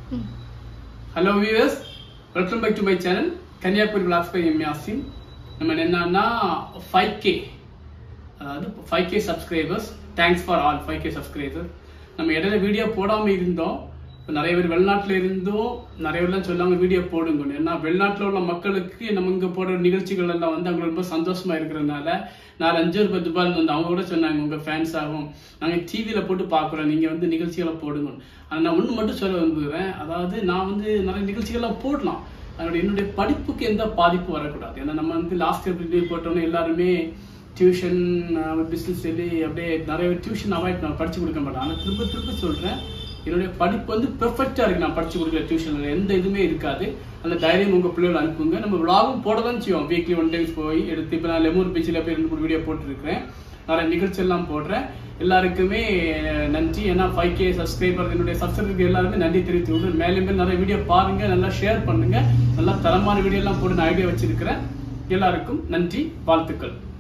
hello viewers welcome back to my channel Kanyakumari vlogs by M Yasin நம்ம என்னன்னா five K அதாவது five K subscribers thanks for all five K subscriber நம்ம இடையில video போடாமல் இருந்தோம் இப்ப நிறைய பேர் வெளிநாட்டில் இருந்தும் நிறைய பேர்லாம் சொல்லாம வீடியோ போடுங்க ஏன்னா வெளிநாட்டில் உள்ள மக்களுக்கு நம்ம இங்கே போடுற நிகழ்ச்சிகள் எல்லாம் வந்து அவங்களுக்கு ரொம்ப சந்தோஷமா இருக்கிறதுனால நாலு அஞ்சு ரூபாய் துபாயில் வந்து அவங்க கூட சொன்னாங்க உங்க ஃபேன்ஸ் ஆகும் நாங்கள் டிவியில் போட்டு பார்க்குறோம் நீங்கள் வந்து நிகழ்ச்சிகளை போடுங்க ஆனால் நான் ஒன்று மட்டும் சொல்ல விரும்புகிறேன் அதாவது நான் வந்து நிறைய நிகழ்ச்சிகள்லாம் போடலாம் அதோட என்னுடைய படிப்புக்கு எந்த பாதிப்பும் வரக்கூடாது ஏன்னா நம்ம வந்து லாஸ்ட் இயர் வீடியோ போட்டோன்னே எல்லாருமே டியூஷன் பிஸ்னஸ் சொல்லி அப்படியே நிறைய டியூஷன் அவாய்ட் நான் படிச்சு கொடுக்க மாட்டேன் ஆனால் திரும்ப திரும்ப சொல்கிறேன் என்னுடைய படிப்பு வந்து பெர்ஃபெக்டாக இருக்கு நான் படிச்சு கொடுக்குற டியூஷனில் எந்த இதுவுமே இருக்காது அந்த தைரியம் உங்கள் பிள்ளைகள் அனுப்புங்க நம்ம விளாகும் போட தான் செய்வோம் வீக்லி ஒன் டைம்ஸ் போய் எடுத்து இப்போ நான் லெமூர் பீச்சில் போய் ரெண்டு மூணு வீடியோ போட்டுருக்கிறேன் நிறைய நிகழ்ச்சி எல்லாம் போடுறேன் எல்லாருக்குமே நன்றி ஏன்னா ஃபைவ் கே சப்ஸ்கிரைபர் என்னுடைய சப்ஸ்கிரைபருக்கு எல்லாருமே நன்றி தெரிவித்து விடுறேன் மேலே மேலே நிறைய வீடியோ பாருங்க நல்லா ஷேர் பண்ணுங்க நல்லா தரமான வீடியோ எல்லாம் போட்டு நான் ஐடியா வச்சிருக்கிறேன் எல்லாருக்கும் நன்றி வாழ்த்துக்கள்